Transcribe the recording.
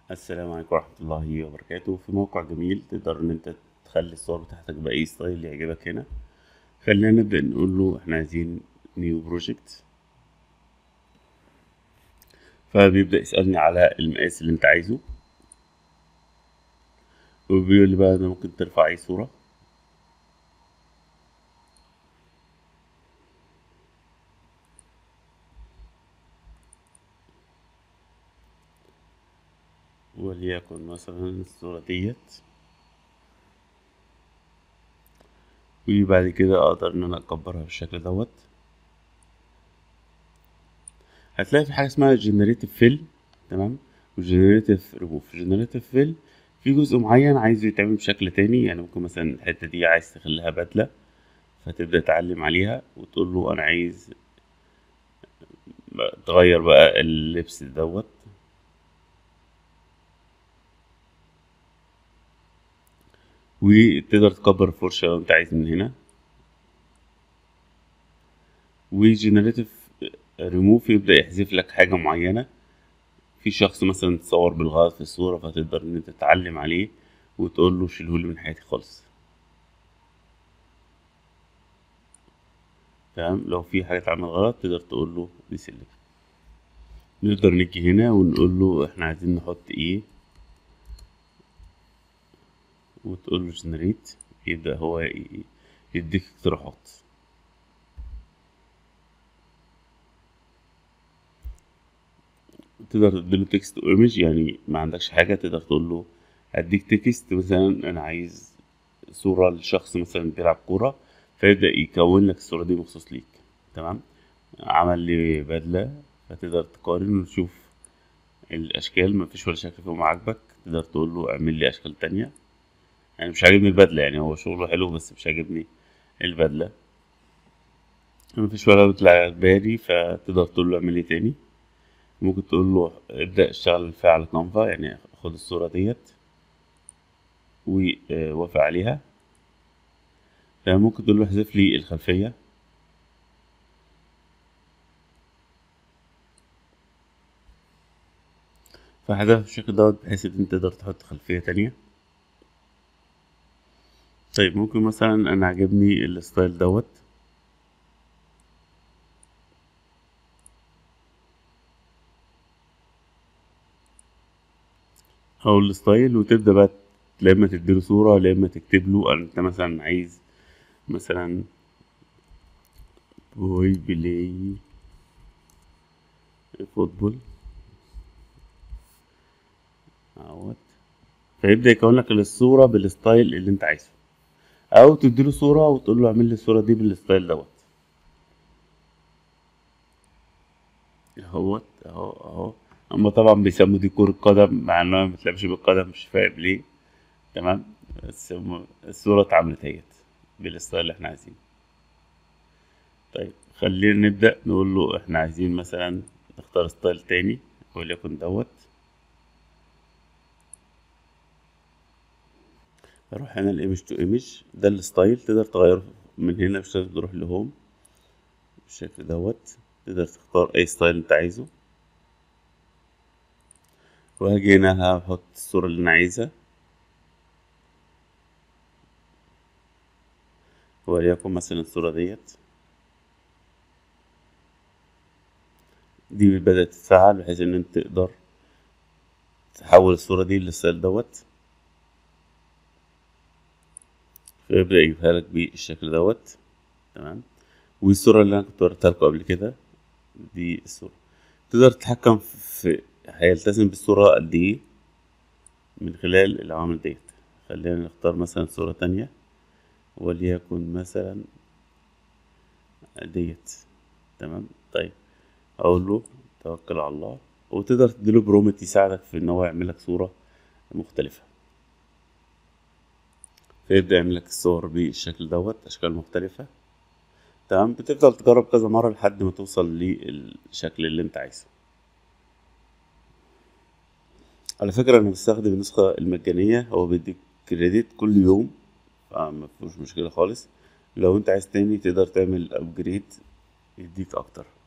السلام عليكم ورحمة الله وبركاته في موقع جميل تقدر ان انت تخلي الصور بتاعتك بأي ستايل يعجبك هنا خلينا نبدأ نقول له احنا عايزين نيو بروجكت فبيبدأ يسألني على المقاس اللي انت عايزه وبيقول لي بقى ده ممكن ترفع اي صورة وليكن مثلا الصورة ديت وبعد كده اقدر ان انا اكبرها بالشكل دوت هتلاقي في حاجة اسمها جنريتيف فيل تمام وجنريتيف ريموف جنريتيف فيل في جزء معين عايزه يتعمل بشكل تاني يعني ممكن مثلا الحتة دي عايز تخليها بدلة فتبدأ تعلم عليها وتقول له انا عايز تغير بقى اللبس دوت وتقدر تكبر الفرشة لو انت عايز من هنا وجنريتيف ريموف يبدأ يحذف لك حاجة معينة في شخص مثلا تصور بالغلط في الصورة فتقدر ان انت تتعلم عليه وتقول له شيلهولي من حياتي خالص تمام لو في حاجة اتعمل غلط تقدر تقول له دي سيلكت نقدر نيجي هنا ونقول له احنا عايزين نحط ايه وتقول له جنريت يبدأ هو يديك اقتراحات تقدر تديله تكست او ايمج يعني ما عندكش حاجة تقدر تقول له اديك تكست مثلا انا عايز صورة لشخص مثلا بيلعب كورة فيبدأ يكون لك الصورة دي مخصوص ليك تمام عمل لي بدلة فتقدر تقارن وتشوف الاشكال مفيش ولا شكل فيهم عاجبك تقدر تقول له اعمل لي اشكال تانية يعني مش عاجبني البدلة يعني هو شغله حلو بس مش عاجبني البدلة مفيش ولا بدلة عجباني فتقدر تقول له اعمل لي تاني ممكن تقول له ابدأ اشتغل فيها على كانفا يعني خد الصورة ديت ووافق عليها فممكن تقول له احذف لي الخلفية فحذف بالشكل دوت بحيث ان انت تقدر تحط خلفية تانية طيب ممكن مثلا انا عجبني الستايل دوت او الستايل وتبدا بقى لا اما تديله صوره لا اما تكتب له انت مثلا عايز مثلا بوي بلاي فوتبول اهوت فيبدا يكون لك الصوره بالستايل اللي انت عايزه او تديله صوره وتقول له اعمل لي الصوره دي بالستايل دوت اهوت اهو اهو هما طبعا بيسموا دي كرة قدم مع انها ما بتلعبش بالقدم مش فاهم ليه تمام بس الصورة اتعملت اهيت بالستايل اللي احنا عايزينه طيب خلينا نبدأ نقول له احنا عايزين مثلا نختار ستايل تاني وليكن دوت اروح هنا الايمج تو ايمج ده الستايل تقدر تغيره من هنا مش لازم تروح لهوم بالشكل دوت تقدر تختار اي ستايل انت عايزه وهاجي هنا هحط الصورة اللي أنا عايزها وليكن مثلا الصورة ديت دي بدأت تتفعل بحيث إن أنت تقدر تحول الصورة دي للستايل دوت فيبدأ يجيبها لك بالشكل دوت تمام والصورة اللي أنا كنت وريتها لكم قبل كده دي الصورة تقدر تتحكم في هيلتزم بالصورة قد ايه من خلال العوامل ديت خلينا نختار مثلا صورة تانية وليكن مثلا ديت تمام طيب اقول له توكل على الله وتقدر تديله برومت يساعدك في ان هو يعمل لك صورة مختلفة فيبدأ يعمل لك الصور بالشكل دوت اشكال مختلفة تمام بتفضل تجرب كذا مرة لحد ما توصل للشكل اللي انت عايزه على فكرة أنا بستخدم النسخة المجانية هو بيديك كريدت كل يوم فما فيهوش مشكلة خالص لو أنت عايز تاني تقدر تعمل أبجريد يديك أكتر